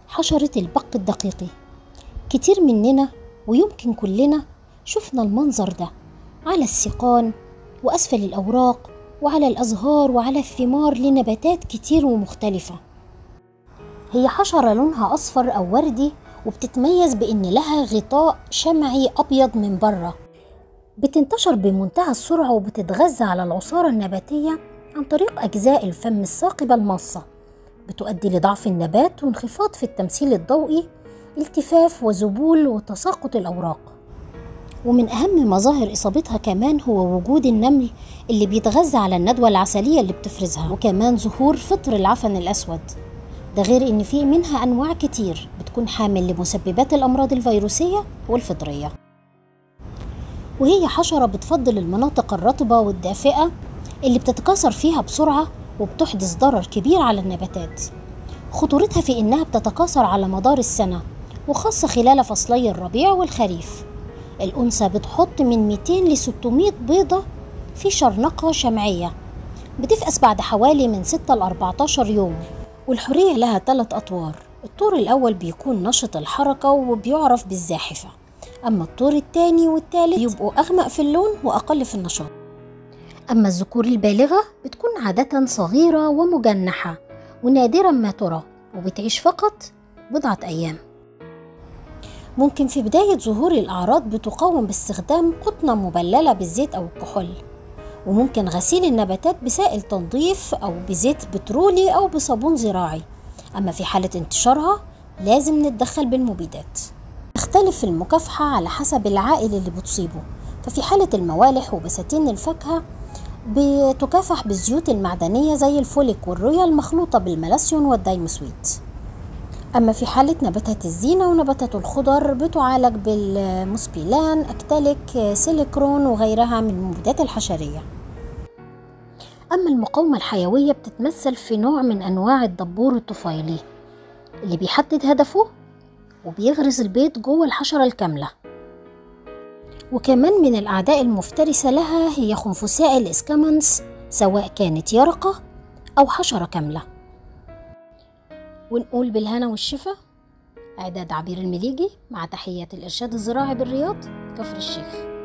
حشرة البق الدقيقي كتير مننا ويمكن كلنا شفنا المنظر ده على السيقان وأسفل الأوراق وعلى الأزهار وعلى الثمار لنباتات كتير ومختلفة هي حشرة لونها أصفر أو وردي وبتتميز بإن لها غطاء شمعي أبيض من بره بتنتشر بمنتهى السرعة وبتتغذى على العصارة النباتية عن طريق أجزاء الفم الثاقبة الماصة بتؤدي لضعف النبات وانخفاض في التمثيل الضوئي التفاف وذبول وتساقط الأوراق ومن أهم مظاهر إصابتها كمان هو وجود النمل اللي بيتغذى على الندوة العسلية اللي بتفرزها وكمان ظهور فطر العفن الأسود ده غير إن في منها أنواع كتير بتكون حامل لمسببات الأمراض الفيروسية والفطرية وهي حشرة بتفضل المناطق الرطبة والدافئة اللي بتتكاثر فيها بسرعة وبتحدث ضرر كبير على النباتات خطورتها في إنها بتتكاثر على مدار السنة وخاصة خلال فصلي الربيع والخريف الأنثى بتحط من 200 ل 600 بيضة في شرنقة شمعية بتفقس بعد حوالي من 6 ل 14 يوم والحورية لها ثلاث أطوار الطور الأول بيكون نشط الحركة وبيعرف بالزاحفة أما الطور الثاني والثالث يبقوا أغمق في اللون وأقل في النشاط أما الذكور البالغة بتكون عادة صغيرة ومجنحة ونادرا ما ترى وبتعيش فقط بضعة أيام ممكن في بداية ظهور الأعراض بتقاوم باستخدام قطنة مبللة بالزيت أو الكحول وممكن غسيل النباتات بسائل تنظيف أو بزيت بترولي أو بصابون زراعي أما في حالة انتشارها لازم نتدخل بالمبيدات تختلف المكافحة على حسب العائل اللي بتصيبه ففي حالة الموالح وبساتين الفاكهة بتكافح بالزيوت المعدنية زي الفوليك والرويا المخلوطة بالملاسيون والدايموسويت أما في حالة نباتات الزينة ونباتات الخضر بتعالج بالمسبيلان أكتاليك سيليكرون وغيرها من المبيدات الحشرية أما المقاومة الحيوية بتتمثل في نوع من أنواع الدبور الطفيلي اللي بيحدد هدفه وبيغرز البيض جوه الحشرة الكاملة وكمان من الأعداء المفترسة لها هي خنفساء الإسكامنس سواء كانت يرقة أو حشرة كاملة ونقول بالهنا والشفا إعداد عبير المليجي مع تحيات الإرشاد الزراعي بالرياض كفر الشيخ